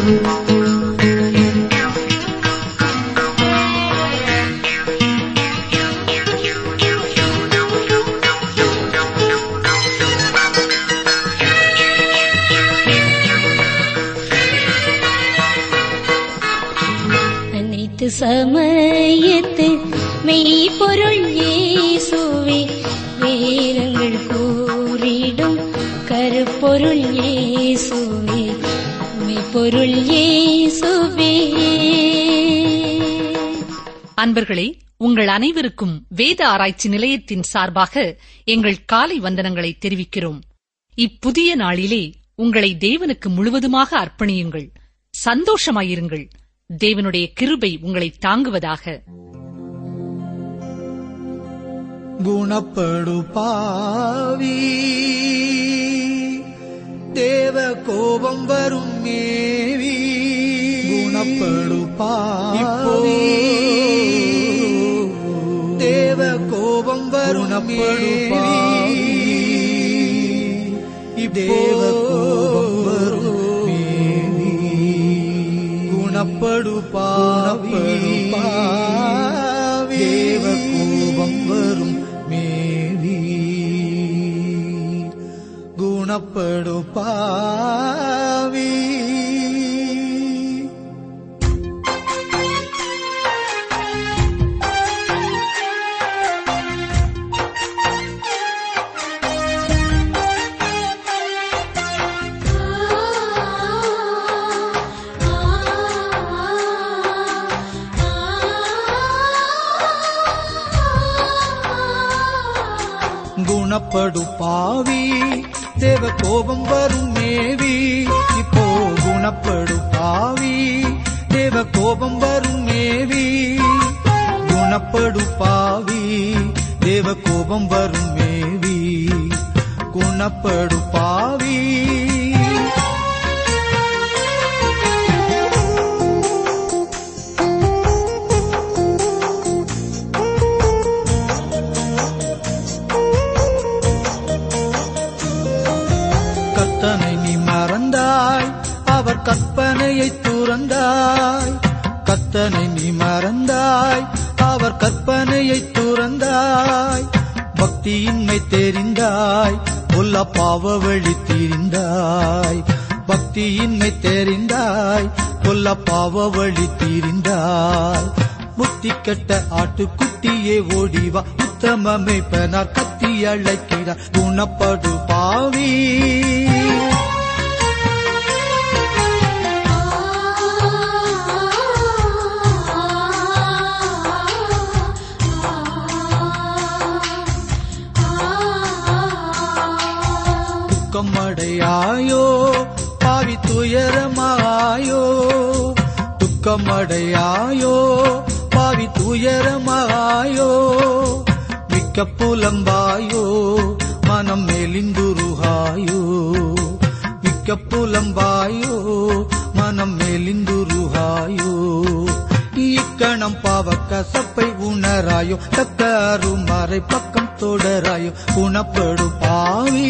அனைத்து சமயத்து மெய்ப்பொருள் இயேசுவே வேதங்கள் கூறிடும் கருப்பொருள் இயேசுவே மெய்ப்பொருள் இயேசுவே அன்பர்களே உங்கள் அனைவருக்கும் வேத ஆராய்ச்சி நிலையத்தின் சார்பாக எங்கள் காலை வந்தனங்களை தெரிவிக்கிறோம் இப்புதிய நாளிலே உங்களை தேவனுக்கு முழுவதுமாக அர்ப்பணியுங்கள் சந்தோஷமாயிருங்கள் தேவனுடைய கிருபை உங்களை தாங்குவதாக குணப்படு பாவி தேவ கோபம் வரும் மேவி குணப்படு பாவி தேவ கோபம் வரும் பாவி தேவ கோபம் வரும் மேவி குணப்படு பாவி தேவ கோபம் வரும் மேவி குணப்படு பாவி குணப்படு பாவி தேவ கோபம் வரும் மேவி இப்போ குணப்படு பாவி தேவ கோபம் வரும் மேவி குணப்படு பாவி தேவ கோபம் வரும் மேவி குணப்படு பாவி கர்த்தனை நீ மறந்தாய் அவர் கற்பனையை துறந்தாய் கர்த்தனை நீ மறந்தாய் அவர் கற்பனையை துறந்தாய் பக்தியின்மை தெரிந்தாய் உள்ள பாவ வழி தீரிந்தாய் பக்தியின்மை தெரிந்தாய் உள்ள பாவ வழி தீரிந்தாய் புத்தி கெட்ட ஆட்டுக்குட்டியே ஓடிவா உத்தமமை பெனார் கத்தி அழைக்கிறார் குணப்படு பாவி துக்கமடையாயோ பாவி துயரமாயோ துக்கமடையாயோ பாவி துயரமாயோ மிக்க புலம்பாயோ மனம் மெலிந்துருகாயோ மிக்க புலம்பாயோ மனம் மெலிந்துருகாயோ இக்கணம் பாவ கசப்பை உணராயோ தக்க அருமறை பக்கம் தொடராயோ குணப்படு பாவி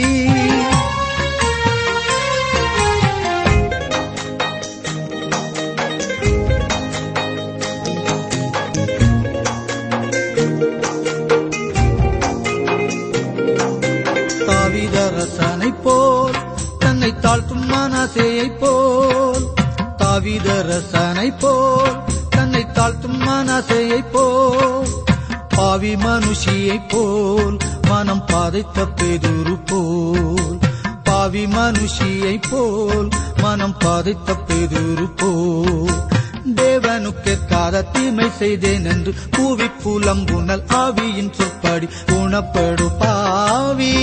தாவிதரசனை போல் தன்னை தாழ்த்தும் மனசேயை போல் தாவிதரசனை போல் தன்னை தாழ்த்தும் மனசேயை போல் பாவி மனுஷியை போல் மனம் பாதைத்த பெதுரு போல் பாவி மனுஷியை போல் மனம் பாதைத்த பெதுரு போல் தேவனுக்கு காத தீமை செய்தேன் என்று கூவி புலம்புணல் ஆவியின் சொற்படி குணப்படு பாவி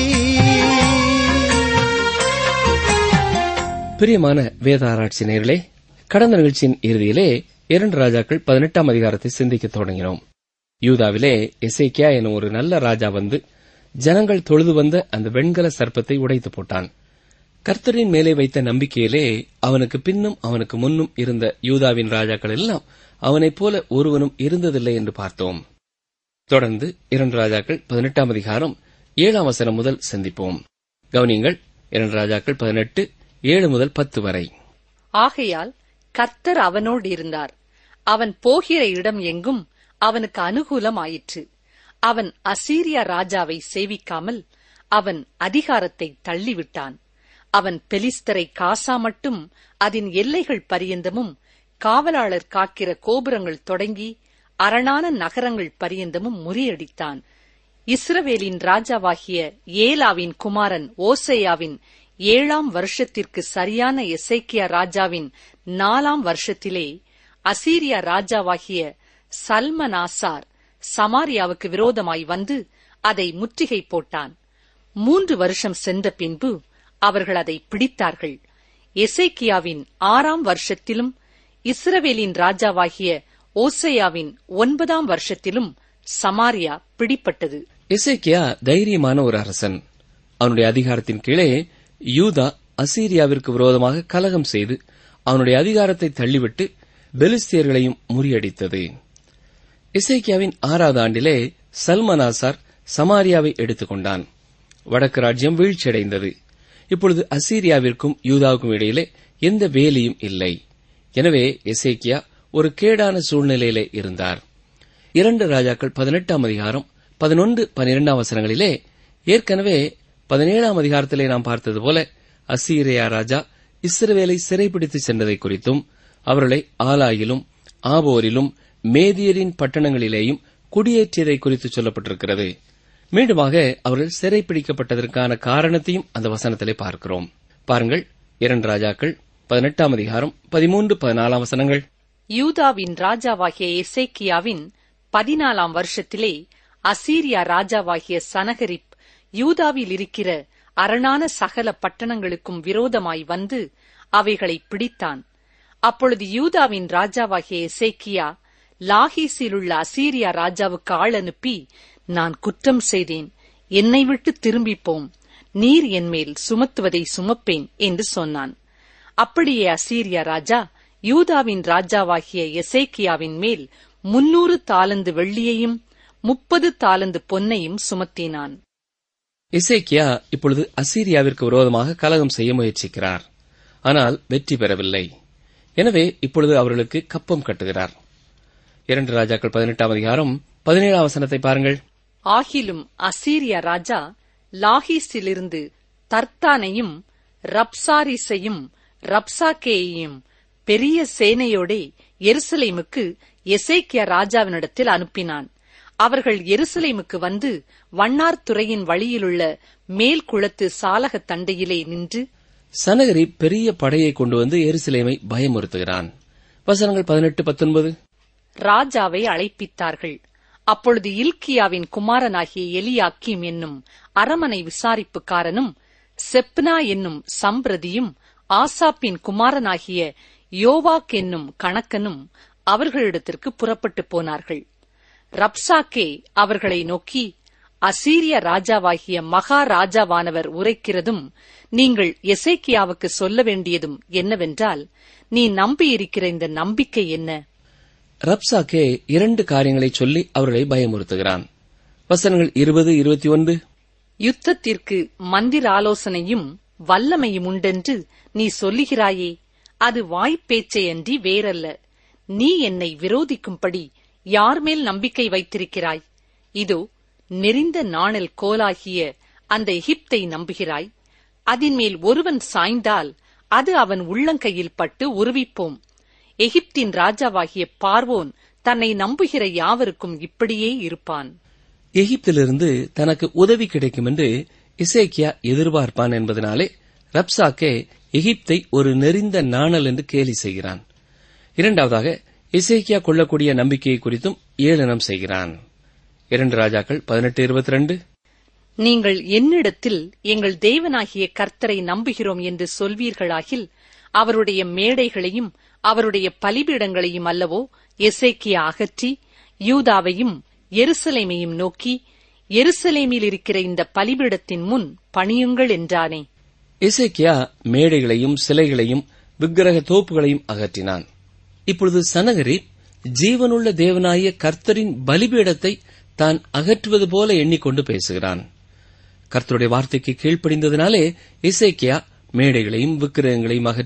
பிரியமான வேத ஆராய்ச்சி நேயர்களே கடந்த நிகழ்ச்சியின் இறுதியிலே இரண்டு ராஜாக்கள் பதினெட்டாம் அதிகாரத்தை சிந்திக்க தொடங்கினோம் யூதாவிலே எசேக்கியா எனும் ஒரு நல்ல ராஜா வந்து ஜனங்கள் தொழுது வந்த அந்த வெண்கல சர்ப்பத்தை உடைத்து போட்டான் கர்த்தரின் மேலே வைத்த நம்பிக்கையிலே அவனுக்கு பின்னும் அவனுக்கு முன்னும் இருந்த யூதாவின் ராஜாக்கள் எல்லாம் அவனைப் போல ஒருவனும் இருந்ததில்லை என்று பார்த்தோம் தொடர்ந்து இரண்டு ராஜாக்கள் பதினெட்டாம் அதிகாரம் ஏழாம் வசனம் முதல் சிந்திப்போம் கவனியங்கள் இரண்டு ராஜாக்கள் பதினெட்டு ஏழு முதல் பத்து வரை ஆகையால் கர்த்தர் அவனோடு இருந்தார் அவன் போகிற இடம் எங்கும் அவனுக்கு அனுகூலமாயிற்று அவன் அசீரியா ராஜாவை சேவிக்காமல் அவன் அதிகாரத்தை தள்ளிவிட்டான் அவன் பெலிஸ்தரை காசா மட்டும் அதன் எல்லைகள் பரியந்தமும் காவலாளர் காக்கிற கோபுரங்கள் தொடங்கி அரணான நகரங்கள் பரியந்தமும் முறியடித்தான் இஸ்ரவேலின் ராஜாவாகிய ஏலாவின் குமாரன் ஓசேயாவின் ஏழாம் வருஷத்திற்கு சரியான எசேக்கியா ராஜாவின் நாலாம் வருஷத்திலே அசீரியா ராஜாவாகிய சல்மனாசார் சமாரியாவுக்கு விரோதமாய் வந்து அதை முற்றுகை போட்டான் மூன்று வருஷம் சென்ற பின்பு அவர்கள் அதை பிடித்தார்கள் எசேக்கியாவின் ஆறாம் வருஷத்திலும் இஸ்ரவேலின் ராஜாவாகிய ஓசையாவின் ஒன்பதாம் வருஷத்திலும் சமாரியா பிடிப்பட்டது எசேக்கியா தைரியமான ஒரு அரசன் அவனுடைய அதிகாரத்தின் கீழே யூதா அசீரியாவிற்கு விரோதமாக கலகம் செய்து அவனுடைய அதிகாரத்தை தள்ளிவிட்டு பெலிஸ்தியர்களையும் முறியடித்தது இசைக்கியாவின் ஆறாவது ஆண்டிலே சல்மனாசார் சமாரியாவை எடுத்துக்கொண்டான் வடக்கு ராஜ்யம் வீழ்ச்சியடைந்தது இப்பொழுது அசீரியாவிற்கும் யூதாவுக்கும் இடையிலே எந்த வேலியும் இல்லை எனவே எசேக்கியா ஒரு கேடான சூழ்நிலையிலே இருந்தார் இரண்டு ராஜாக்கள் பதினெட்டாம் அதிகாரம் பதினொன்று பனிரெண்டாம் வசனங்களிலே ஏற்கனவே பதினேழாம் அதிகாரத்திலே நாம் பார்த்தது போல அசீரியா ராஜா இஸ்ரவேலை சிறைப்பிடித்து சென்றதை குறித்தும் அவர்களை ஆலாயிலும் ஆபோரிலும் மேதியரின் பட்டணங்களிலேயும் குடியேற்றியதை குறித்து சொல்லப்பட்டிருக்கிறது மீண்டுமாக அவர்கள் சிறைப்பிடிக்கப்பட்டதற்கான காரணத்தையும் அந்த வசனத்திலே பார்க்கிறோம் பாருங்கள் இரண்டு ராஜாக்கள் பதினெட்டாம் அதிகாரம் பதிமூன்று பதினாலாம் வசனங்கள் யூதாவின் ராஜாவாகிய எசேக்கியாவின் பதினாலாம் வருஷத்திலே அசீரியா ராஜாவாகிய சனகரிப் யூதாவில் இருக்கிற அரணான சகல பட்டணங்களுக்கும் விரோதமாய் வந்து அவைகளை பிடித்தான் அப்பொழுது யூதாவின் ராஜாவாகிய எசேக்கியா லாகீசிலுள்ள அசீரியா ராஜாவுக்கு ஆள் அனுப்பி நான் குற்றம் செய்தேன் என்னை விட்டு திரும்பிப் போம் நீர் என்மேல் சுமத்துவதை சுமப்பேன் என்று சொன்னான் அப்படியே அசீரியா ராஜா யூதாவின் ராஜாவாகிய எசேக்கியாவின் மேல் முன்னூறு தாலந்து வெள்ளியையும் முப்பது தாலந்து பொன்னையும் சுமத்தினான் இசைக்கியா இப்பொழுது அசீரியாவிற்கு விரோதமாக கலகம் செய்ய முயற்சிக்கிறார் ஆனால் வெற்றி பெறவில்லை எனவே இப்பொழுது அவர்களுக்கு கப்பம் கட்டுகிறார் இரண்டு ராஜாக்கள் பதினெட்டாம் அதிகாரம் பதினேழாம் வசனத்தை பாருங்கள் ஆகிலும் அசீரியா ராஜா லாகீஸிலிருந்து தர்த்தானையும் ரப்சாரிஸையும் ரப்சாக்கேயையும் பெரிய சேனையோடே எருசலேமுக்கு எசேக்கியா ராஜாவினிடத்தில் அனுப்பினான் அவர்கள் எருசலேமுக்கு வந்து வண்ணார்துறையின் வழியிலுள்ள மேல் குளத்து சாலக தண்டையிலே நின்று சனகரி பெரிய படையை கொண்டு வந்து எருசலேமை பயமுறுத்துகிறான் வசனங்கள் பதினெட்டு பத்தொன்பது ராஜாவை அழைப்பித்தார்கள் அப்பொழுது இல்கியாவின் குமாரனாகிய எலியாக்கிம் என்னும் அரமனை விசாரிப்புக்காரனும் செப்னா என்னும் சம்பிரதியும் ஆசாப்பின் குமாரனாகிய யோவாக் என்னும் கணக்கனும் அவர்களிடத்திற்கு புறப்பட்டு போனார்கள் ரப்சாக்கே அவர்களை நோக்கி அசீரிய ராஜாவாகிய மகா ராஜாவானவர் உரைக்கிறதும் நீங்கள் எசேக்கியாவுக்கு சொல்ல வேண்டியதும் என்னவென்றால் நீ நம்பியிருக்கிற இந்த நம்பிக்கை என்ன ரப்சாக்கே இரண்டு காரியங்களை சொல்லி அவர்களை பயமுறுத்துகிறான் வசனங்கள் இருபது இருபத்தி ஒன்று யுத்தத்திற்கு மந்திர ஆலோசனையும் வல்லமையும் உண்டென்று நீ சொல்லுகிறாயே அது வாய்ப்பேச்சையன்றி வேறல்ல நீ என்னை விரோதிக்கும்படி யார் மேல் நம்பிக்கை வைத்திருக்கிறாய் இதோ நெறிந்த நாணல் கோலாகிய அந்த எகிப்தை நம்புகிறாய் அதின்மேல் ஒருவன் சாய்ந்தால் அது அவன் உள்ளங்கையில் பட்டு உருவிப்போம் எகிப்தின் ராஜாவாகிய பார்வோன் தன்னை நம்புகிற யாவருக்கும் இப்படியே இருப்பான் எகிப்திலிருந்து தனக்கு உதவி கிடைக்கும் என்று இசேக்கியா எதிர்பார்ப்பான் என்பதனாலே ரப்சாக்கே எகிப்தை ஒரு நெறிந்த நாணல் என்று கேலி செய்கிறான் இரண்டாவதாக இசேக்கியா கொள்ளக்கூடிய நம்பிக்கையை குறித்தும் ஏளனம் செய்கிறான் இரண்டு ராஜாக்கள் பதினெட்டு இருபத்தி ரெண்டு நீங்கள் என்னிடத்தில் எங்கள் தேவனாகிய கர்த்தரை நம்புகிறோம் என்று சொல்வீர்களாகில் அவருடைய மேடைகளையும் அவருடைய பலிபீடங்களையும் அல்லவோ எசேக்கியா அகற்றி யூதாவையும் எருசலேமையும் நோக்கி எருசலேமில் இருக்கிற இந்த பலிபீடத்தின் முன் பணியுங்கள் என்றானே இசைக்கியா மேடைகளையும் சிலைகளையும் விக்கிரக தோப்புகளையும் அகற்றினான் இப்பொழுது சனகரி ஜீவனுள்ள தேவனாய கர்த்தரின் பலிபீடத்தை தான் அகற்றுவது போல எண்ணிக்கொண்டு பேசுகிறான் கர்த்தருடைய வார்த்தைக்கு கீழ்ப்படிந்ததினாலே இசைக்கியா மேடைகளையும் விக்கிரகங்களையும் அகற்றி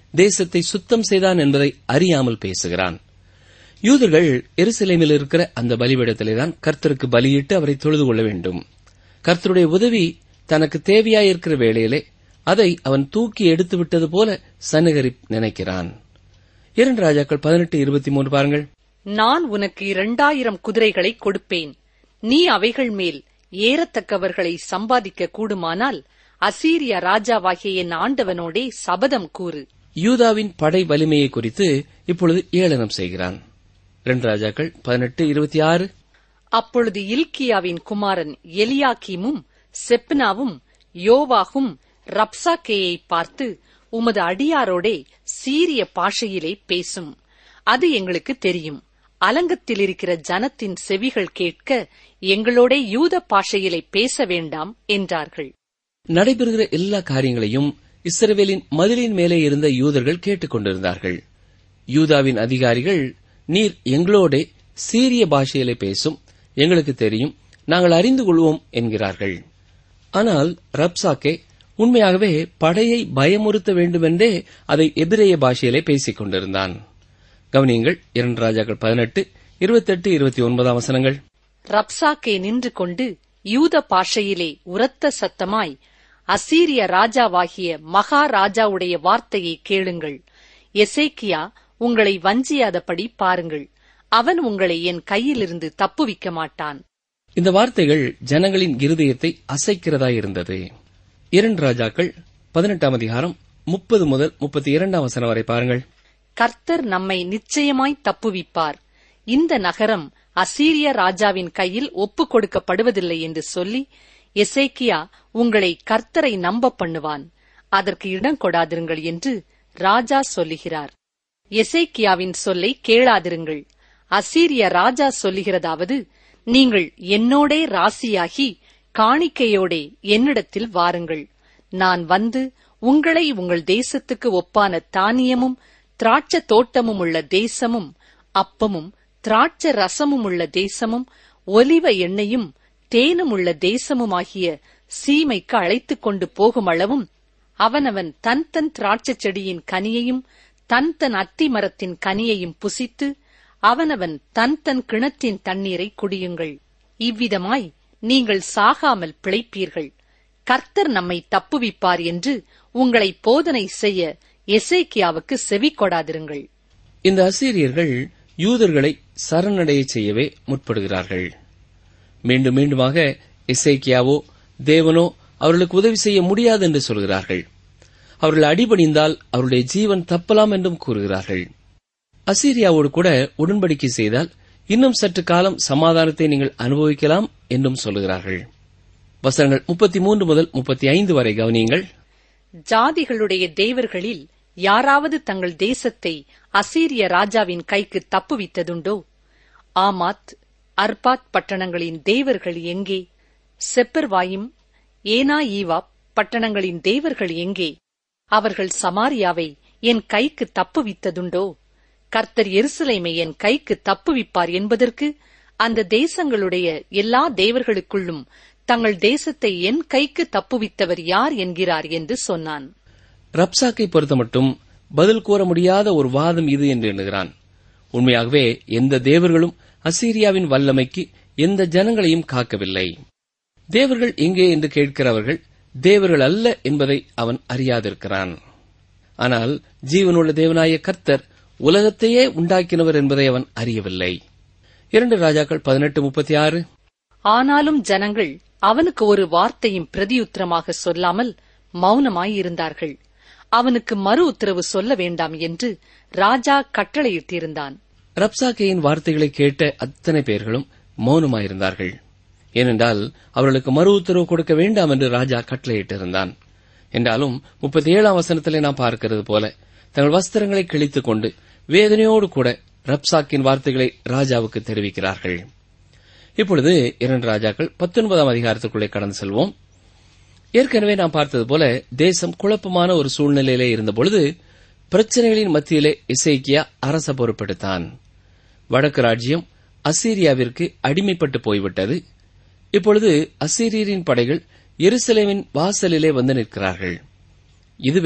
தேசத்தை சுத்தம் செய்தான் என்பதை அறியாமல் பேசுகிறான் யூதர்கள் எருசலேமில் இருக்கிற அந்த பலிபீடத்திலேதான் கர்த்தருக்கு பலியிட்டு அவரை தொழுது கொள்ள வேண்டும் கர்த்தருடைய உதவி தனக்கு தேவையாயிருக்கிற வேளையிலே அதை அவன் தூக்கி எடுத்து விட்டது போல சனகரி நினைக்கிறான் இரண்டு ராஜாக்கள் பதினெட்டு இருபத்தி மூன்று பாருங்கள் நான் உனக்கு இரண்டாயிரம் குதிரைகளை கொடுப்பேன் நீ அவைகள் மேல் ஏறத்தக்கவர்களை சம்பாதிக்க கூடுமானால் அசீரிய ராஜாவாகிய என் ஆண்டவனோடே சபதம் கூறு யூதாவின் படை வலிமையை குறித்து இப்பொழுது ஏளனம் செய்கிறான் இரண்டு ராஜாக்கள் பதினெட்டு இருபத்தி ஆறு அப்பொழுது இல்கியாவின் குமாரன் எலியாக்கீமும் செப்னாவும் யோவாகும் ரப்சாக்கேயை பார்த்து உமது அடியாரோடே சீரிய பாஷையிலே பேசும் அது எங்களுக்கு தெரியும் அலங்கத்தில் இருக்கிற ஜனத்தின் செவிகள் கேட்க எங்களோடே யூத பாஷையிலே பேச வேண்டாம் என்றார்கள் நடைபெறுகிற எல்லா காரியங்களையும் இஸ்ரவேலின் மதிலின் மேலே இருந்த யூதர்கள் கேட்டுக் கொண்டிருந்தார்கள் யூதாவின் அதிகாரிகள் நீர் எங்களோடே சீரிய பாஷையிலே பேசும் எங்களுக்கு தெரியும் நாங்கள் அறிந்து கொள்வோம் என்கிறார்கள் ஆனால் ரப்சாக்கே உண்மையாகவே படையை பயமுறுத்த வேண்டுமென்றே அதை எபிரேய பாஷையிலே பேசிக் கொண்டிருந்தான் கவனியங்கள் இரண்டு ராஜாக்கள் பதினெட்டு இருபத்தெட்டு இருபத்தி ஒன்பதாம் வசனங்கள் ரப்சாக்கே நின்று கொண்டு யூத பாஷையிலே உரத்த சத்தமாய் அசீரிய ராஜாவாகிய மகாராஜாவுடைய வார்த்தையை கேளுங்கள் எசேக்கியா உங்களை வஞ்சியாதபடி பாருங்கள் அவன் உங்களை என் கையிலிருந்து தப்புவிக்க மாட்டான் இந்த வார்த்தைகள் ஜனங்களின் இருதயத்தை அசைக்கிறதாயிருந்தது இரண்டு ராஜாக்கள் பதினெட்டாம் அதிகாரம் முப்பது முதல் முப்பத்தி இரண்டாம் வசனம் வரை பாருங்கள் கர்த்தர் நம்மை நிச்சயமாய் தப்புவிப்பார் இந்த நகரம் அசீரிய ராஜாவின் கையில் ஒப்புக் கொடுக்கப்படுவதில்லை என்று சொல்லி எசேக்கியா உங்களை கர்த்தரை நம்ப பண்ணுவான் அதற்கு இடம் கொடாதிருங்கள் என்று ராஜா சொல்லுகிறார் எசேக்கியாவின் சொல்லை கேளாதிருங்கள் அசீரிய ராஜா சொல்லுகிறதாவது நீங்கள் என்னோடே ராசியாகி காணிக்கையோடே என்னிடத்தில் வாருங்கள் நான் வந்து உங்களை உங்கள் தேசத்துக்கு ஒப்பான தானியமும் திராட்ச தோட்டமும் உள்ள தேசமும் அப்பமும் திராட்ச ரசமும் உள்ள தேசமும் ஒலிவ எண்ணெயும் தேனும் உள்ள தேசமுமாகிய சீமைக்கு அழைத்துக் கொண்டு போகும் அளவும் அவனவன் தன் தன் திராட்சைச் செடியின் கனியையும் தன் தன் அத்தி மரத்தின் கனியையும் புசித்து அவனவன் தன் தன் கிணற்றின் தண்ணீரை குடியுங்கள் இவ்விதமாய் நீங்கள் சாகாமல் பிழைப்பீர்கள் கர்த்தர் நம்மை தப்புவிப்பார் என்று உங்களை போதனை செய்ய எசேக்கியாவுக்கு செவி கொடாதிருங்கள் இந்த அசீரியர்கள் யூதர்களை சரணடைய செய்யவே முற்படுகிறார்கள் மீண்டும் மீண்டுமாக எசேக்கியாவோ தேவனோ அவர்களுக்கு உதவி செய்ய முடியாது என்று சொல்கிறார்கள் அவர்கள் அடிபணிந்தால் அவருடைய ஜீவன் தப்பலாம் என்றும் கூறுகிறார்கள் அசீரியாவோடு கூட உடன்படிக்கை செய்தால் இன்னும் சற்று காலம் சமாதானத்தை நீங்கள் அனுபவிக்கலாம் என்றும் சொல்லுகிறார்கள் வசனங்கள் முப்பத்தி மூன்று முதல் முப்பத்தி ஐந்து வரை கவனியுங்கள் ஜாதிகளுடைய தேவர்களில் யாராவது தங்கள் தேசத்தை அசீரிய ராஜாவின் கைக்கு தப்புவித்ததுண்டோ ஆமாத் அர்பாத் பட்டணங்களின் தேவர்கள் எங்கே செப்பர்வாயும் ஏனா ஈவா பட்டணங்களின் தேவர்கள் எங்கே அவர்கள் சமாரியாவை என் கைக்கு தப்புவித்ததுண்டோ கர்த்தர் எருசலேமை என் கைக்கு தப்புவிப்பார் என்பதற்கு அந்த தேசங்களுடைய எல்லா தேவர்களுக்குள்ளும் தங்கள் தேசத்தை என் கைக்கு தப்புவித்தவர் யார் என்கிறார் என்று சொன்னான் ரப்சாக்கை பொறுத்தமட்டும் பதில் கூற முடியாத ஒரு வாதம் இது என்று எண்ணுகிறான் உண்மையாகவே எந்த தேவர்களும் அசீரியாவின் வல்லமைக்கு எந்த ஜனங்களையும் காக்கவில்லை தேவர்கள் எங்கே என்று கேட்கிறவர்கள் தேவர்கள் அல்ல என்பதை அவன் அறியாதிருக்கிறான் ஆனால் ஜீவனுள்ள தேவனாய கர்த்தர் உலகத்தையே உண்டாக்கினவர் என்பதை அவன் அறியவில்லை இரண்டு ராஜாக்கள் பதினெட்டு முப்பத்தி ஆறு ஆனாலும் ஜனங்கள் அவனுக்கு ஒரு வார்த்தையும் பிரதியுத்தரமாக சொல்லாமல் மௌனமாயிருந்தார்கள் அவனுக்கு மறு உத்தரவு சொல்ல வேண்டாம் என்று ராஜா கட்டளையிட்டிருந்தான் ரப்சாக்கேயின் வார்த்தைகளை கேட்ட அத்தனை பேர்களும் மௌனமாயிருந்தார்கள் ஏனென்றால் அவர்களுக்கு மறு உத்தரவு கொடுக்க வேண்டாம் என்று ராஜா கட்டளையிட்டிருந்தான் என்றாலும் முப்பத்தி ஏழாம் வசனத்திலே நாம் பார்க்கிறது போல தங்கள் வஸ்திரங்களை கிழித்துக் கொண்டு வேதனையோடு கூட ரப்சாக்கின் வார்த்தைகளை ராஜாவுக்கு தெரிவிக்கிறார்கள் இப்பொழுது இரண்டு ராஜாக்கள் பத்தொன்பதாம் அதிகாரத்துக்குள்ளே கடந்து செல்வோம் ஏற்கனவே நாம் பார்த்தது போல தேசம் குழப்பமான ஒரு சூழ்நிலையிலே இருந்தபொழுது பிரச்சனைகளின் மத்தியிலே இசைக்கியா அரச பொறுப்பெடுத்தான் வடக்கு ராஜ்யம் அசீரியாவிற்கு அடிமைப்பட்டு போய்விட்டது இப்பொழுது அசீரியரின் படைகள் எருசலேமின் வாசலிலே வந்து நிற்கிறார்கள் இதுவே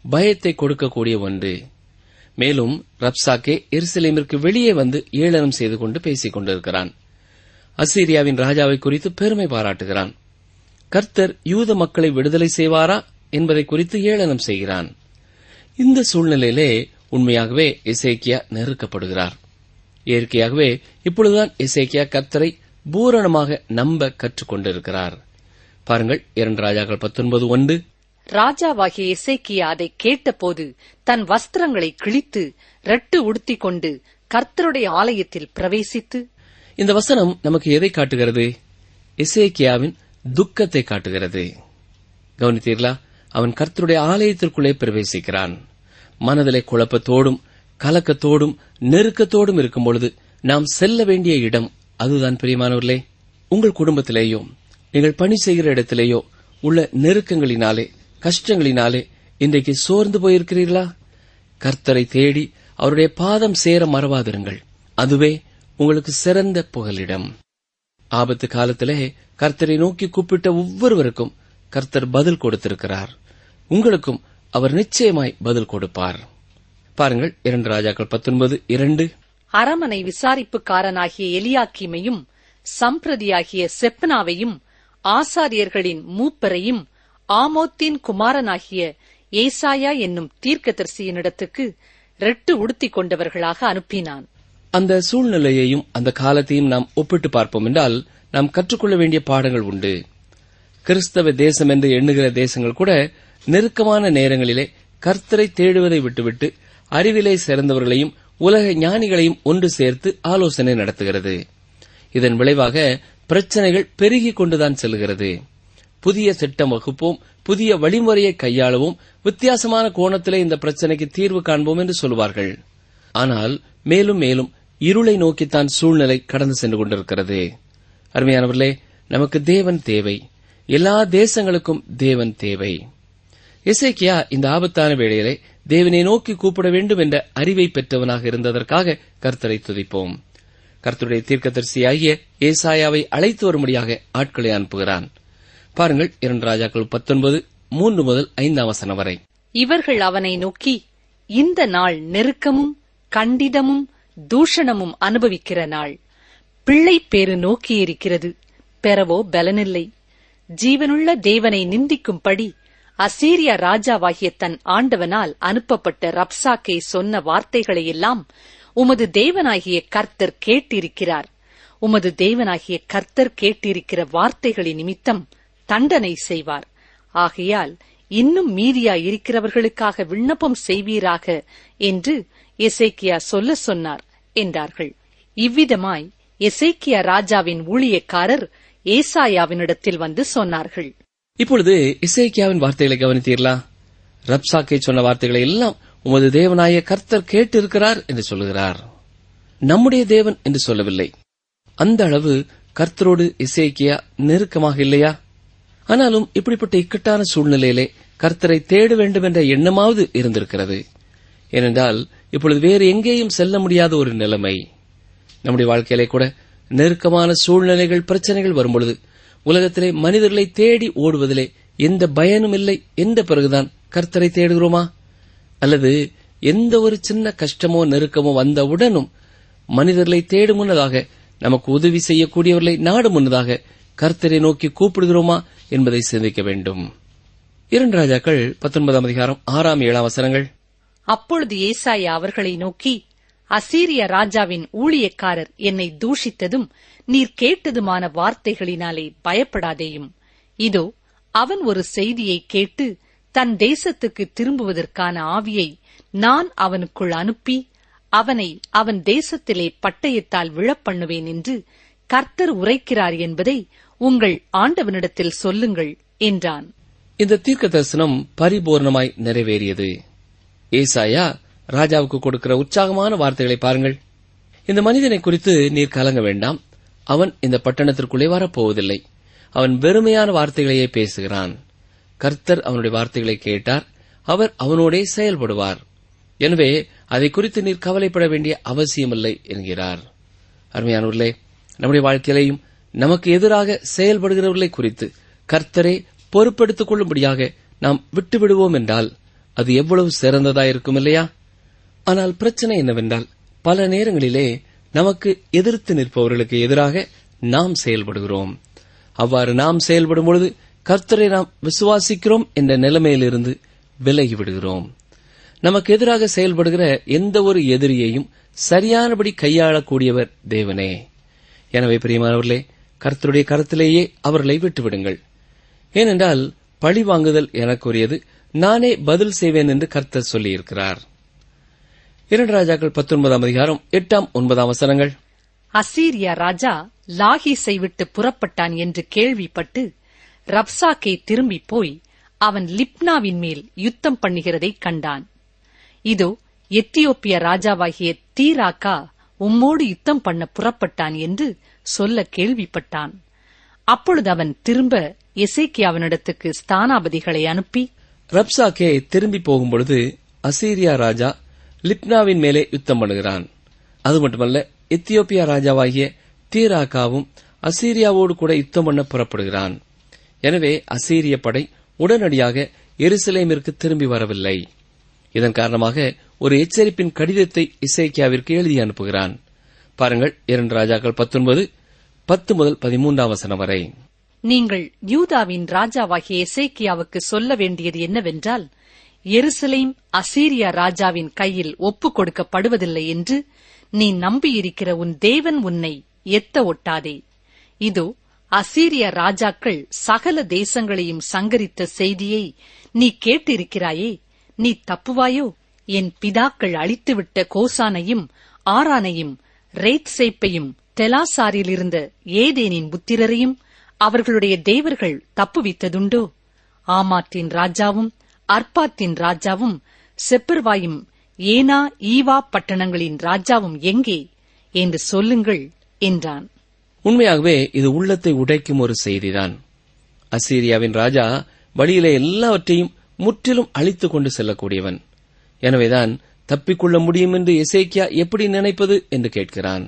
பயத்தை கொடுக்கக்கூடிய ஒன்று மேலும் ரப்சாக்கே எருசலேமிற்கு வெளியே வந்து ஏளனம் செய்து கொண்டு பேசிக் கொண்டிருக்கிறான் அசீரியாவின் ராஜாவை குறித்து பெருமை பாராட்டுகிறான் கர்த்தர் யூத மக்களை விடுதலை செய்வாரா என்பதை குறித்து ஏளனம் செய்கிறான் இந்த சூழ்நிலையிலே உண்மையாகவே எசேக்கியா நெருக்கப்படுகிறார் இயற்கையாகவே இப்பொழுதுதான் எசேக்கியா கர்த்தரை பூரணமாக நம்ப கற்றுக்கொண்டிருக்கிறார் பாருங்கள் இரண்டு ராஜாக்கள் பத்தொன்பது ஒன்று ராஜாவாகிய எசேக்கியா அதை கேட்டபோது தன் வஸ்திரங்களை கிழித்து ரெட்டு உடுத்திக் கொண்டு கர்த்தருடைய ஆலயத்தில் பிரவேசித்து இந்த வசனம் நமக்கு எதை காட்டுகிறது எசேக்கியாவின் துக்கத்தை காட்டுகிறது கவனித்தீர்களா அவன் கர்த்தருடைய ஆலயத்திற்குள்ளே பிரவேசிக்கிறான் மனதிலே குழப்பத்தோடும் கலக்கத்தோடும் நெருக்கத்தோடும் இருக்கும் பொழுது நாம் செல்ல வேண்டிய இடம் அதுதான் பிரியமானவர்களே உங்கள் குடும்பத்திலேயோ நீங்கள் பணி செய்கிற இடத்திலேயோ உள்ள நெருக்கங்களினாலே கஷ்டங்களினாலே இன்றைக்கு சோர்ந்து போயிருக்கிறீர்களா கர்த்தரை தேடி அவருடைய பாதம் சேர மறவாதிருங்கள் அதுவே உங்களுக்கு சிறந்த புகலிடம் ஆபத்து காலத்திலே கர்த்தரை நோக்கி கூப்பிட்ட ஒவ்வொருவருக்கும் கர்த்தர் பதில் கொடுத்திருக்கிறார் உங்களுக்கும் அவர் நிச்சயமாய் பதில் கொடுப்பார் பாருங்கள் இரண்டு ராஜாக்கள் பத்தொன்பது இரண்டு அரமனை விசாரிப்புக்காரனாகிய எலியாக்கீமையும் சம்பிரதியாகிய செப்பனாவையும் ஆசாரியர்களின் மூப்பரையும் ஆமோத்தின் குமாரனாகிய ஏசாயா என்னும் தீர்க்கதரிசியினிடத்துக்கு ரெட்டு உடுத்திக் கொண்டவர்களாக அனுப்பினான் அந்த சூழ்நிலையையும் அந்த காலத்தையும் நாம் ஒப்பிட்டு பார்ப்போம் என்றால் நாம் கற்றுக்கொள்ள வேண்டிய பாடங்கள் உண்டு கிறிஸ்தவ தேசம் என்று எண்ணுகிற தேசங்கள் கூட நெருக்கமான நேரங்களிலே கர்த்தரை தேடுவதை விட்டுவிட்டு அறிவிலே சிறந்தவர்களையும் உலக ஞானிகளையும் ஒன்று சேர்த்து ஆலோசனை நடத்துகிறது இதன் விளைவாக பிரச்சனைகள் பெருகிக் கொண்டுதான் செல்கிறது புதிய திட்டம் வகுப்போம் புதிய வழிமுறையை கையாளவும் வித்தியாசமான கோணத்திலே இந்த பிரச்சனைக்கு தீர்வு காண்போம் என்று சொல்வார்கள் ஆனால் மேலும் மேலும் இருளை நோக்கித்தான் சூழ்நிலை கடந்து சென்று கொண்டிருக்கிறது அருமையானவர்களே நமக்கு தேவன் தேவை எல்லா தேசங்களுக்கும் தேவன் தேவை எசேக்கியா இந்த ஆபத்தான வேளையிலே தேவனை நோக்கி கூப்பிட வேண்டும் என்ற அறிவை பெற்றவனாக இருந்ததற்காக கர்த்தரை துதிப்போம் கர்த்தருடைய தீர்க்கதரிசியாகிய ஏசாயாவை அழைத்து வரும்படியாக ஆட்களை அனுப்புகிறான் பாருங்கள் இரண்டு ராஜாக்கள் பத்தொன்பது மூன்று முதல் ஐந்தாம் வசனம் வரை இவர்கள் அவனை நோக்கி இந்த நாள் நெருக்கமும் கண்டிதமும் தூஷணமும் அனுபவிக்கிற நாள் பிள்ளை பேறு நோக்கியிருக்கிறது பெறவோ பலனில்லை ஜீவனுள்ள தேவனை நிந்திக்கும்படி அசீரியா ராஜாவாகிய தன் ஆண்டவனால் அனுப்பப்பட்ட ரப்சாக்கே சொன்ன வார்த்தைகளையெல்லாம் உமது தேவனாகிய கர்த்தர் கேட்டிருக்கிறார் உமது தேவனாகிய கர்த்தர் கேட்டிருக்கிற வார்த்தைகளின் நிமித்தம் தண்டனை செய்வார் ஆகையால் இன்னும் மீதியா இருக்கிறவர்களுக்காக விண்ணப்பம் செய்வீராக என்று எசேக்கியா சொல்ல சொன்னார் என்றார்கள் இவ்விதமாய் எசேக்கியா ராஜாவின் ஊழியக்காரர் ஏசாயாவினிடத்தில் வந்து சொன்னார்கள் இப்பொழுது இசைக்கியாவின் வார்த்தைகளை கவனித்தீர்களா ரப்சாக்கை சொன்ன வார்த்தைகளை எல்லாம் உமது தேவனாய கர்த்தர் கேட்டிருக்கிறார் என்று சொல்லுகிறார் நம்முடைய தேவன் என்று சொல்லவில்லை அந்த அளவு கர்த்தரோடு இசைக்கியா நெருக்கமாக இல்லையா ஆனாலும் இப்படிப்பட்ட இக்கட்டான சூழ்நிலையிலே கர்த்தரை தேட வேண்டும் என்ற எண்ணமாவது இருந்திருக்கிறது ஏனென்றால் இப்பொழுது வேறு எங்கேயும் செல்ல முடியாத ஒரு நிலைமை நம்முடைய வாழ்க்கையிலே கூட நெருக்கமான சூழ்நிலைகள் பிரச்சனைகள் வரும்பொழுது உலகத்திலே மனிதர்களை தேடி ஓடுவதிலே எந்த பயனும் இல்லை என்ற பிறகுதான் கர்த்தரை தேடுகிறோமா அல்லது எந்த ஒரு சின்ன கஷ்டமோ நெருக்கமோ வந்தவுடனும் மனிதர்களை தேடும் முன்னதாக நமக்கு உதவி செய்யக்கூடியவர்களை நாடு முன்னதாக கர்த்தரை நோக்கி கூப்பிடுகிறோமா என்பதை சிந்திக்க வேண்டும் இரண்டு ராஜாக்கள் பத்தொன்பதாம் அதிகாரம் ஆறாம் ஏழாம் வசனங்கள் அப்பொழுது ஏசாயா அவர்களை நோக்கி அசீரிய ராஜாவின் ஊழியக்காரர் என்னை தூஷித்ததும் நீர் கேட்டதுமான வார்த்தைகளினாலே பயப்படாதேயும் இதோ அவன் ஒரு செய்தியை கேட்டு தன் தேசத்துக்கு திரும்புவதற்கான ஆவியை நான் அவனுக்குள் அனுப்பி அவனை அவன் தேசத்திலே பட்டயத்தால் விழப்பண்ணுவேன் என்று கர்த்தர் உரைக்கிறார் என்பதை உங்கள் ஆண்டவனிடத்தில் சொல்லுங்கள் என்றான் இந்த தீர்க்க தரிசனம் பரிபூர்ணமாய் நிறைவேறியது ஏசாயா ராஜாவுக்கு கொடுக்கிற உற்சாகமான வார்த்தைகளை பாருங்கள் இந்த மனிதனை குறித்து நீர் கலங்க வேண்டாம் அவன் இந்த பட்டணத்திற்குள்ளே வரப்போவதில்லை அவன் வெறுமையான வார்த்தைகளையே பேசுகிறான் கர்த்தர் அவனுடைய வார்த்தைகளை கேட்டார் அவர் அவனோடே செயல்படுவார் எனவே அதை குறித்து நீர் கவலைப்பட வேண்டிய அவசியமில்லை என்கிறார் அருமையானவர்களே நம்முடைய வாழ்க்கையிலேயும் நமக்கு எதிராக செயல்படுகிறவர்களை குறித்து கர்த்தரே பொறுப்பெடுத்துக் கொள்ளும்படியாக நாம் விட்டுவிடுவோம் என்றால் அது எவ்வளவு சிறந்ததாயிருக்கும் இல்லையா ஆனால் பிரச்சனை என்னவென்றால் பல நேரங்களிலே நமக்கு எதிர்த்து நிற்பவர்களுக்கு எதிராக நாம் செயல்படுகிறோம் அவ்வாறு நாம் செயல்படும் பொழுது கர்த்தரை நாம் விசுவாசிக்கிறோம் என்ற நிலைமையிலிருந்து விலகி விடுகிறோம் நமக்கு எதிராக செயல்படுகிற எந்த ஒரு எதிரியையும் சரியானபடி கையாளக்கூடியவர் தேவனே எனவே பிரியமானவர்களே கர்த்தருடைய கருத்திலேயே அவர்களை விட்டுவிடுங்கள் ஏனென்றால் பழி வாங்குதல் எனக்குரியது நானே பதில் செய்வேன் என்று கர்த்தர் சொல்லியிருக்கிறார் இரண்டு ராஜாக்கள் பத்தொன்பதாம் அதிகாரம் எட்டாம் ஒன்பதாம் வசனங்கள் அசீரியா ராஜா லாகீஸை விட்டு புறப்பட்டான் என்று கேள்விப்பட்டு ரப்சாக்கே திரும்பிப் போய் அவன் லிப்னாவின் மேல் யுத்தம் பண்ணுகிறதைக் கண்டான் இதோ எத்தியோப்பிய ராஜாவாகிய தீராக்கா உம்மோடு யுத்தம் பண்ண புறப்பட்டான் என்று சொல்ல கேள்விப்பட்டான் அப்பொழுது அவன் திரும்ப எசேக்கியாவினிடத்துக்கு ஸ்தானாபதிகளை அனுப்பி ரப்சாக்கே திரும்பி போகும்பொழுது அசீரியா ராஜா லிப்னாவின் மேலே யுத்தம் பண்ணுகிறான் அது மட்டுமல்ல எத்தியோப்பியா ராஜாவாகிய தீராக்காவும் அசீரியாவோடு கூட யுத்தம் பண்ண புறப்படுகிறான் எனவே அசீரிய படை உடனடியாக எருசலேமிற்கு திரும்பி வரவில்லை இதன் காரணமாக ஒரு எச்சரிப்பின் கடிதத்தை இசைக்கியாவிற்கு எழுதி அனுப்புகிறான் பாருங்கள் இரண்டு ராஜாக்கள் பத்தொன்பது பத்து முதல் பதிமூன்றாம் வசனம் வரை நீங்கள் யூதாவின் ராஜாவாகிய எசேக்கியாவுக்கு சொல்ல வேண்டியது என்னவென்றால் எருசலேம் அசீரியா ராஜாவின் கையில் ஒப்புக் கொடுக்கப்படுவதில்லை என்று நீ நம்பியிருக்கிற உன் தேவன் உன்னை எத்த ஒட்டாதே இதோ அசீரிய ராஜாக்கள் சகல தேசங்களையும் சங்கரித்த செய்தியை நீ கேட்டிருக்கிறாயே நீ தப்புவாயோ என் பிதாக்கள் அழித்துவிட்ட கோசானையும் ஆரானையும் ரேத்சேப்பையும் தெலாசாரில் இருந்த ஏதேனின் புத்திரரையும் அவர்களுடைய தேவர்கள் தப்புவித்ததுண்டோ ஆமாத்தின் ராஜாவும் அர்பாத்தின் ராஜாவும் செப்பர்வாயும் ஏனா ஈவா பட்டணங்களின் ராஜாவும் எங்கே என்று சொல்லுங்கள் என்றான் உண்மையாகவே இது உள்ளத்தை உடைக்கும் ஒரு செய்திதான் அசீரியாவின் ராஜா வழியிலே எல்லாவற்றையும் முற்றிலும் அழித்துக் கொண்டு செல்லக்கூடியவன் எனவேதான் தப்பிக்கொள்ள முடியும் என்று எசேக்கியா எப்படி நினைப்பது என்று கேட்கிறான்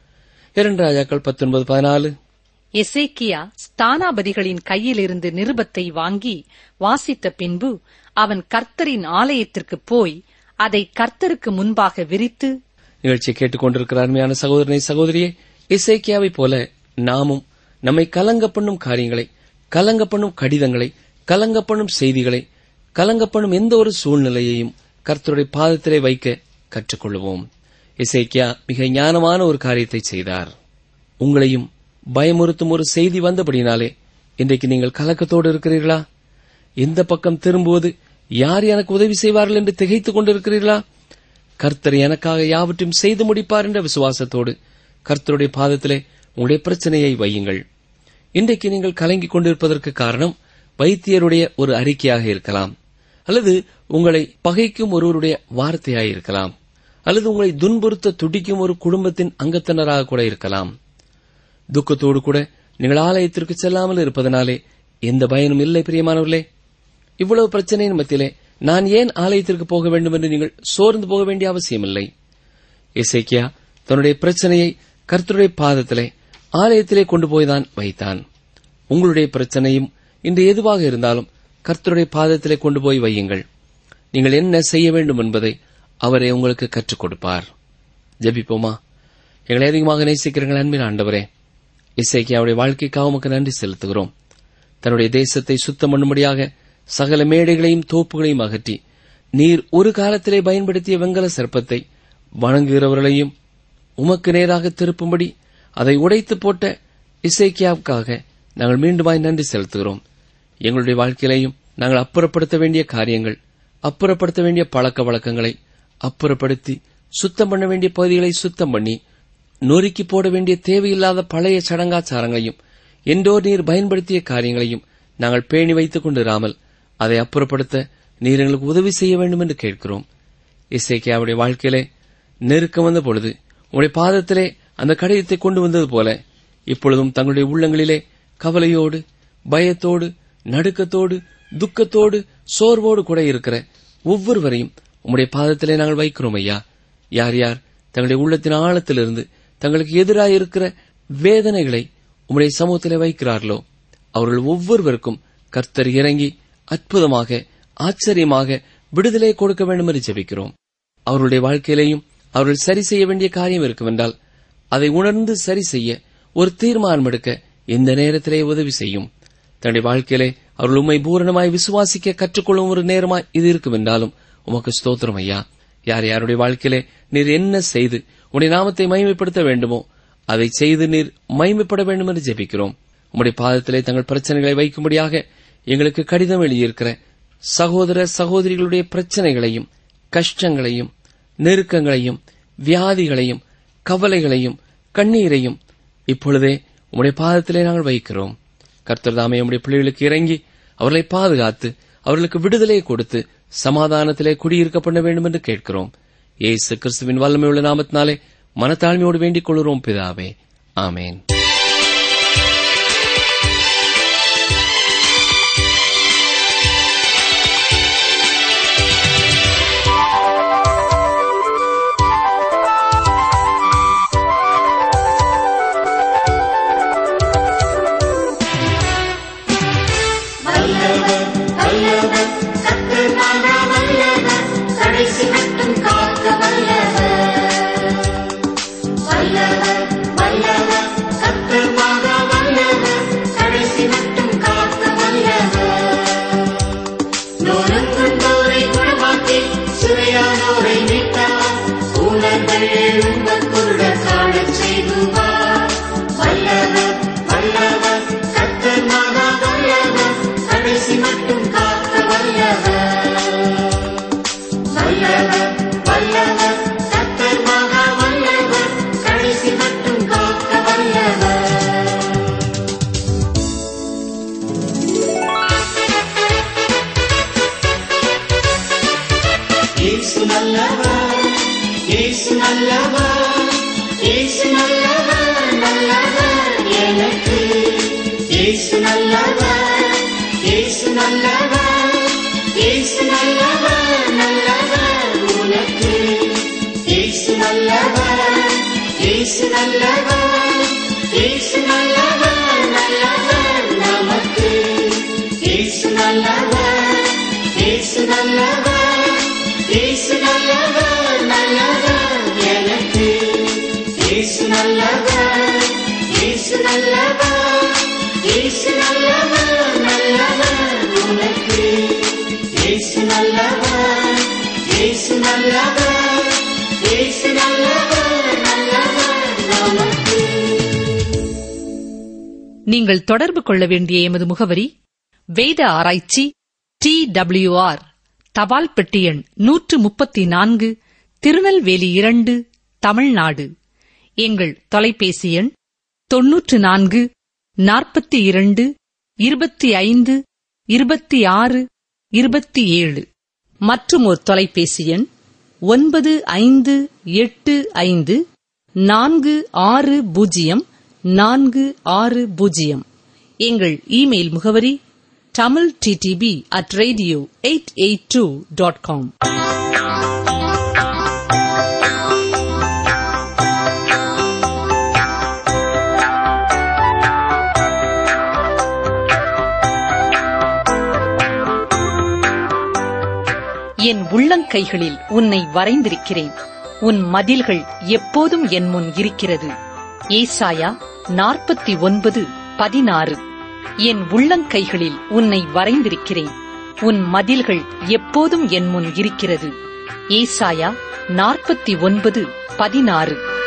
இரண்டு ராஜாக்கள் பத்தொன்பது பதினாலு எசேக்கியா ஸ்தானாபதிகளின் கையிலிருந்து நிருபத்தை வாங்கி வாசித்த பின்பு அவன் கர்த்தரின் ஆலயத்திற்கு போய் அதை கர்த்தருக்கு முன்பாக விரித்து நிகழ்ச்சியை கேட்டுக்கொண்டிருக்கிற அருமையான சகோதரனை சகோதரியே இசைக்கியாவைப் போல நாமும் நம்மை கலங்க பண்ணும் காரியங்களை கலங்க பண்ணும் கடிதங்களை கலங்க பண்ணும் செய்திகளை கலங்க பண்ணும் எந்த ஒரு சூழ்நிலையையும் கர்த்தருடைய பாதத்திலே வைக்க கற்றுக்கொள்வோம் இசைக்கியா மிக ஞானமான ஒரு காரியத்தை செய்தார் உங்களையும் பயமுறுத்தும் ஒரு செய்தி வந்தபடினாலே இன்றைக்கு நீங்கள் கலக்கத்தோடு இருக்கிறீர்களா எந்த பக்கம் திரும்புவது யார் எனக்கு உதவி செய்வார்கள் என்று திகைத்துக் கொண்டிருக்கிறீர்களா கர்த்தர் எனக்காக யாவற்றையும் செய்து முடிப்பார் என்ற விசுவாசத்தோடு கர்த்தருடைய பாதத்திலே உங்களுடைய பிரச்சனையை வையுங்கள் இன்றைக்கு நீங்கள் கலங்கிக் கொண்டிருப்பதற்கு காரணம் வைத்தியருடைய ஒரு அறிக்கையாக இருக்கலாம் அல்லது உங்களை பகைக்கும் ஒருவருடைய வார்த்தையாக இருக்கலாம் அல்லது உங்களை துன்புறுத்த துடிக்கும் ஒரு குடும்பத்தின் அங்கத்தினராக கூட இருக்கலாம் துக்கத்தோடு கூட நீங்கள் ஆலயத்திற்கு செல்லாமல் இருப்பதனாலே எந்த பயனும் இல்லை பிரியமானவர்களே இவ்வளவு பிரச்சனையின் மத்தியிலே நான் ஏன் ஆலயத்திற்கு போக வேண்டும் என்று நீங்கள் சோர்ந்து போக வேண்டிய அவசியமில்லை இசைக்கியா தன்னுடைய பிரச்சனையை கர்த்தருடைய பாதத்திலே ஆலயத்திலே கொண்டு போய்தான் வைத்தான் உங்களுடைய பிரச்சனையும் இன்று எதுவாக இருந்தாலும் கர்த்தருடைய பாதத்திலே கொண்டு போய் வையுங்கள் நீங்கள் என்ன செய்ய வேண்டும் என்பதை அவரே உங்களுக்கு கற்றுக் கொடுப்பார் ஜெபிப்போமா எங்களை அதிகமாக நேசிக்கிறீர்கள் அன்பின் ஆண்டவரே இசைக்கியாவுடைய வாழ்க்கைக்காக உமக்கு நன்றி செலுத்துகிறோம் தன்னுடைய தேசத்தை சுத்தம் பண்ணும்படியாக சகல மேடைகளையும் தோப்புகளையும் அகற்றி நீர் ஒரு காலத்திலே பயன்படுத்திய வெங்கல சர்ப்பத்தை வணங்குகிறவர்களையும் உமக்கு நேராக திருப்பும்படி அதை உடைத்து போட்ட இசைக்கியாவுக்காக நாங்கள் மீண்டுமாய் நன்றி செலுத்துகிறோம் எங்களுடைய வாழ்க்கையிலையும் நாங்கள் அப்புறப்படுத்த வேண்டிய காரியங்கள் அப்புறப்படுத்த வேண்டிய பழக்க வழக்கங்களை அப்புறப்படுத்தி சுத்தம் பண்ண வேண்டிய பகுதிகளை சுத்தம் பண்ணி நொறுக்கி போட வேண்டிய தேவையில்லாத பழைய சடங்காச்சாரங்களையும் என்றோ நீர் பயன்படுத்திய காரியங்களையும் நாங்கள் பேணி வைத்துக் கொண்டிராமல் அதை அப்புறப்படுத்த நீர் எங்களுக்கு உதவி செய்ய வேண்டும் என்று கேட்கிறோம் இசைக்கியாவுடைய வாழ்க்கையிலே நெருக்கம் வந்த பொழுது உங்களுடைய பாதத்திலே அந்த கடிதத்தை கொண்டு வந்தது போல இப்பொழுதும் தங்களுடைய உள்ளங்களிலே கவலையோடு பயத்தோடு நடுக்கத்தோடு துக்கத்தோடு சோர்வோடு கூட இருக்கிற ஒவ்வொருவரையும் உம்முடைய பாதத்திலே நாங்கள் வைக்கிறோம் ஐயா யார் யார் தங்களுடைய உள்ளத்தின் ஆழத்திலிருந்து தங்களுக்கு எதிராக இருக்கிற வேதனைகளை உம்முடைய சமூகத்திலே வைக்கிறார்களோ அவர்கள் ஒவ்வொருவருக்கும் கர்த்தர் இறங்கி அற்புதமாக ஆச்சரியமாக விடுதலை கொடுக்க வேண்டும் என்று ஜெபிக்கிறோம் அவர்களுடைய வாழ்க்கையிலேயும் அவர்கள் சரி செய்ய வேண்டிய காரியம் இருக்குமென்றால் அதை உணர்ந்து சரி செய்ய ஒரு தீர்மானம் எடுக்க இந்த நேரத்திலே உதவி செய்யும் தன்னுடைய வாழ்க்கையிலே அவர்கள் உண்மை பூரணமாய் விசுவாசிக்க கற்றுக்கொள்ளும் ஒரு நேரமாய் இது இருக்கும் என்றாலும் உமக்கு ஸ்தோத்திரம் ஐயா யார் யாருடைய வாழ்க்கையிலே நீர் என்ன செய்து உடைய நாமத்தை மகிமைப்படுத்த வேண்டுமோ அதை செய்து நீர் மகிமைப்பட வேண்டும் என்று ஜெபிக்கிறோம் உம்முடைய பாதத்திலே தங்கள் பிரச்சனைகளை வைக்கும்படியாக எங்களுக்கு கடிதம் எழுதியிருக்கிற சகோதர சகோதரிகளுடைய பிரச்சனைகளையும் கஷ்டங்களையும் நெருக்கங்களையும் வியாதிகளையும் கவலைகளையும் கண்ணீரையும் இப்பொழுதே உம்முடைய பாதத்திலே நாங்கள் வைக்கிறோம் கர்த்தர் தாமே உம்முடைய பிள்ளைகளுக்கு இறங்கி அவர்களை பாதுகாத்து அவர்களுக்கு விடுதலை கொடுத்து சமாதானத்திலே குடியிருக்க பண்ண வேண்டும் என்று கேட்கிறோம் ஏசு கிறிஸ்துவின் வல்லமையுள்ள நாமத்தினாலே மனத்தாழ்மையோடு வேண்டிக் கொள்கிறோம் பிதாவே ஆமேன் கடைசி மட்டும் காக்க வல்லவர் வல்லவர் வல்லவர் கர்த்தர் மகா வல்லவர் கடைசி மட்டும் காக்க வல்லவர் நோரங்குண்டோரை குணமாக்கி சிறையானோரை மீட்டார் ஊனர்கள் எழும்பக் குருட காணச் செய்துவார் வல்லவர் வல்லவர் கர்த்தர் மகா வல்லவர் கடைசி மட்டும் காக்க வல்லவர் வல்லவர் வல்லவர் கர்த்தர் மகா வல்லவர் கடைசி மட்டும் காக்க வல்லவர் இயேசு நல்லவர் இயேசு நல்லவர் இயேசு நல்லவர் நல்லவர் எனக்கு இயேசு நல்லவர் இயேசு நல்லவர் இயேசு நல்லவர் நல்லவர் உனக்கு இயேசு நல்லவர் இயேசு நல்லவர் இயேசு நல்லவர் நல்லவர் நமக்கு இயேசு நல்லவர் இயேசு நல்லவர் இயேசு நல்லவர் நல்லவர் எனக்கு இயேசு நல்லவர் இயேசு நல்லவர் இயேசு நல்லவர் நல்லவர் உனக்கு இயேசு நல்லவர் இயேசு நல்லவர் இயேசு நல்லவர் நல்லவர் நமக்கு நீங்கள் தொடர்பு கொள்ள வேண்டிய எமது முகவரி வேத ஆராய்ச்சி டி ஆர் தபால் பெட்டி எண் நூற்று முப்பத்தி நான்கு திருநெல்வேலி இரண்டு தமிழ்நாடு எங்கள் தொலைபேசி எண் தொன்னூற்று நான்கு நாற்பத்தி இரண்டு இருபத்தி ஐந்து இருபத்தி ஆறு இருபத்தி ஏழு மற்றும் ஒரு தொலைபேசி எண் ஒன்பது ஐந்து எட்டு ஐந்து நான்கு ஆறு பூஜ்ஜியம் நான்கு ஆறு பூஜ்ஜியம் எங்கள் இமெயில் முகவரி Tamil DTP at radio eight eight two dot com என் உள்ளங்கைகளில் உன்னை வரைந்திருக்கிறேன் உன் மதில்கள் எப்போதும் என் முன் இருக்கிறது ஏசாயா நாற்பத்தி ஒன்பது பதினாறு என் உள்ளங்கைகளில் உன்னை வரைந்திருக்கிறேன் உன் மதில்கள் எப்போதும் என் முன் இருக்கிறது ஏசாயா நாற்பத்தி ஒன்பது பதினாறு